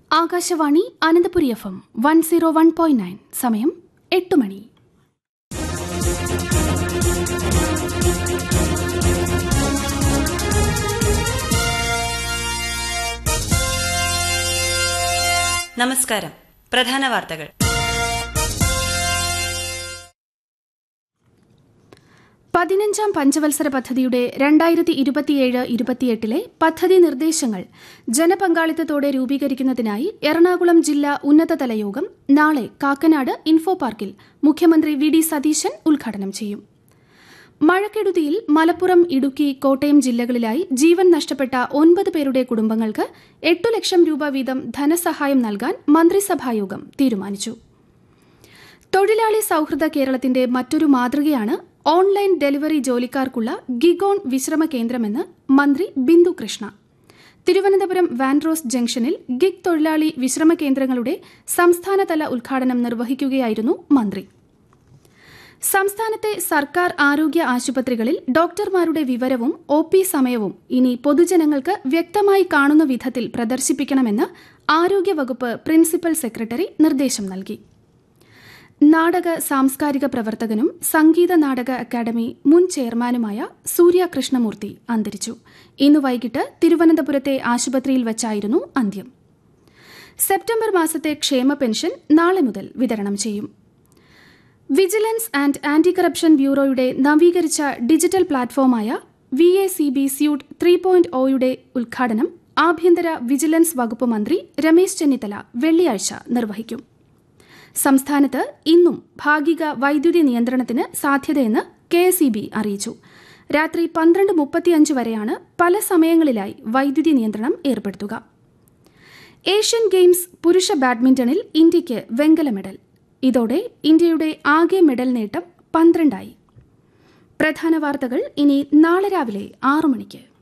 Akashvani Ananthapuri F M one zero one point nine സമയം എട്ട് മണി നമസ്കാരം പ്രധാന വാർത്തകൾ പതിനഞ്ചാം പഞ്ചവത്സര പദ്ധതിയുടെ രണ്ടായിരത്തി ഇരുപത്തിയേഴ് ഇരുപത്തിയെട്ടിലെ പദ്ധതി നിർദ്ദേശങ്ങൾ ജനപങ്കാളിത്തത്തോടെ രൂപീകരിക്കുന്നതിനായി എറണാകുളം ജില്ലാ ഉന്നതതല യോഗം നാളെ കാക്കനാട് ഇൻഫോ പാർക്കിൽ മുഖ്യമന്ത്രി വി ഡി സതീശൻ ഉദ്ഘാടനം ചെയ്യും മഴക്കെടുതിയിൽ മലപ്പുറം ഇടുക്കി കോട്ടയം ജില്ലകളിലായി ജീവൻ നഷ്ടപ്പെട്ട ഒൻപത് പേരുടെ കുടുംബങ്ങൾക്ക് എട്ടു ലക്ഷം രൂപ വീതം ധനസഹായം നൽകാൻ മന്ത്രിസഭായോഗം തീരുമാനിച്ചു തൊഴിലാളി സൌഹൃദ കേരളത്തിന്റെ മറ്റൊരു മാതൃകയാണ് ഓൺലൈൻ ഡെലിവറി ജോലിക്കാർക്കുള്ള ഗിഗോൺ വിശ്രമ കേന്ദ്രമെന്ന് മന്ത്രി ബിന്ദു കൃഷ്ണ തിരുവനന്തപുരം വാൻഡ്രോസ് ജംഗ്ഷനിൽ ഗിഗ് തൊഴിലാളി വിശ്രമ കേന്ദ്രങ്ങളുടെ സംസ്ഥാനതല ഉദ്ഘാടനം നിർവഹിക്കുകയായിരുന്നു മന്ത്രി സംസ്ഥാനത്തെ സർക്കാർ ആരോഗ്യ ആശുപത്രികളിൽ ഡോക്ടർമാരുടെ വിവരവും ഒ പി സമയവും ഇനി പൊതുജനങ്ങൾക്ക് വ്യക്തമായി കാണുന്ന വിധത്തിൽ പ്രദർശിപ്പിക്കണമെന്ന് ആരോഗ്യവകുപ്പ് പ്രിൻസിപ്പൽ സെക്രട്ടറി നിർദ്ദേശം നൽകി നാടക സാംസ്കാരിക പ്രവർത്തകനും സംഗീത നാടക അക്കാദമി മുൻ ചെയർമാനുമായ സൂര്യ കൃഷ്ണമൂർത്തി അന്തരിച്ചു ഇന്ന് വൈകിട്ട് തിരുവനന്തപുരത്തെ ആശുപത്രിയിൽ വച്ചായിരുന്നു അന്ത്യം സെപ്റ്റംബർ മാസത്തെ ക്ഷേമ പെൻഷൻ നാളെ മുതൽ വിതരണം ചെയ്യും വിജിലൻസ് ആൻഡ് ആന്റി കറപ്ഷൻ ബ്യൂറോയുടെ നവീകരിച്ച ഡിജിറ്റൽ പ്ലാറ്റ്ഫോമായ V A C B suite three point ഒയുടെ ഉദ്ഘാടനം ആഭ്യന്തര വിജിലൻസ് വകുപ്പ് മന്ത്രി രമേശ് ചെന്നിത്തല വെള്ളിയാഴ്ച നിർവഹിക്കും സംസ്ഥാനത്ത് ഇന്നും ഭാഗിക വൈദ്യുതി നിയന്ത്രണത്തിന് സാധ്യതയെന്ന് കെ എസ് ഇ ബി അറിയിച്ചു രാത്രി പന്ത്രണ്ട് മുപ്പത്തിയഞ്ച് വരെയാണ് പല സമയങ്ങളിലായി വൈദ്യുതി നിയന്ത്രണം ഏർപ്പെടുത്തുക ഏഷ്യൻ ഗെയിംസ് പുരുഷ ബാഡ്മിന്റണിൽ ഇന്ത്യയ്ക്ക് വെങ്കല മെഡൽ ഇതോടെ ഇന്ത്യയുടെ ആകെ മെഡൽ നേട്ടം പന്ത്രണ്ടായി പ്രധാന വാർത്തകൾ ഇനി നാളെ രാവിലെ ആറു മണിക്ക്